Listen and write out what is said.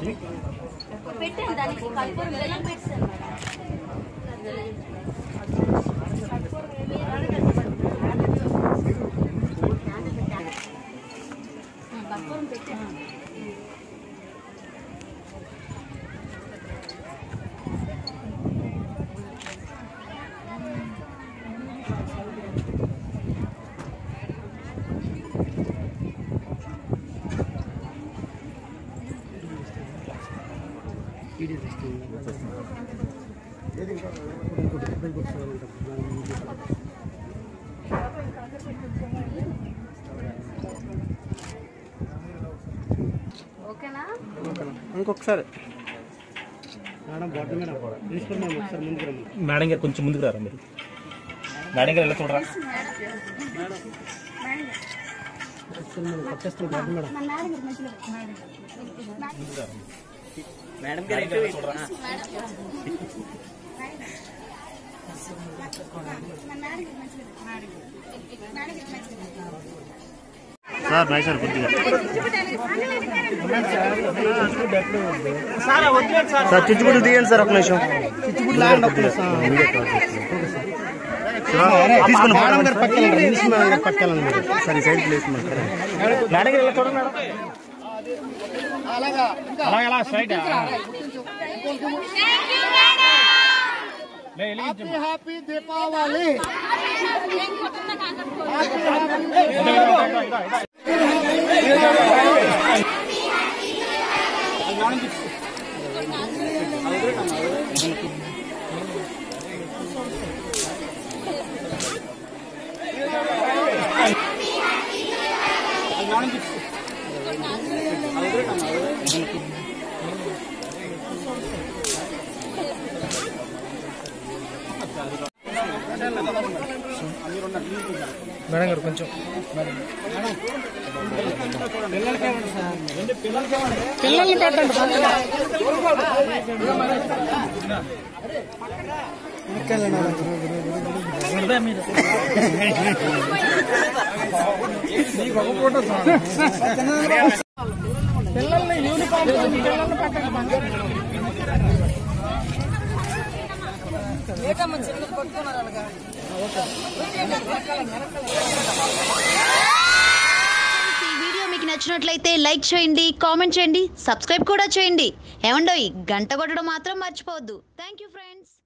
పెట్టాను దానికి కర్పూరం బెల్లం పెట్టాను కర్పూరం పెట్టాను ఓకేనా ఇంకొకసారి మేడం బాటల్ మీద ప్రిన్సిపల్ మేడం ఒకసారి ముందుకు రండి మేడం గారు కొంచెం ముందుకు రారా మీరు మేడం గారు ఎలా చూడరా ప్రిన్సిపల్ మేడం పట్టేస్తాం బాటల్ మేడం మేడం గారు ఎలా చూడరా సార్ బాయ్ సార్ కొద్దిగా సార్ చిచ్చుబుడ్డు తీయండి సార్ ఒక నిమిషం తీసుకుని మేడం గారు పక్కెళ్ళండి ఇంగ్లీష్ మేడం గారు పక్కెళ్ళండి మీరు సరే సైడ్ ప్లేస్ మేడం గారు ఎలా చూడండి మేడం అలాగే అలా స్ట్రైట్ హ్యాపీ దీపావళి మేడం గారు కొంచెం పిల్లల్ని పెట్టండి పిల్లల్ని యూనిఫామ్ పిల్లల్ని పెట్టండి ఈ వీడియో మీకు నచ్చినట్లయితే లైక్ చేయండి కామెంట్ చేయండి సబ్స్క్రైబ్ కూడా చేయండి ఏమండోయ్ గంట కొట్టడం మాత్రం మర్చిపోవద్దు థ్యాంక్ యూ ఫ్రెండ్స్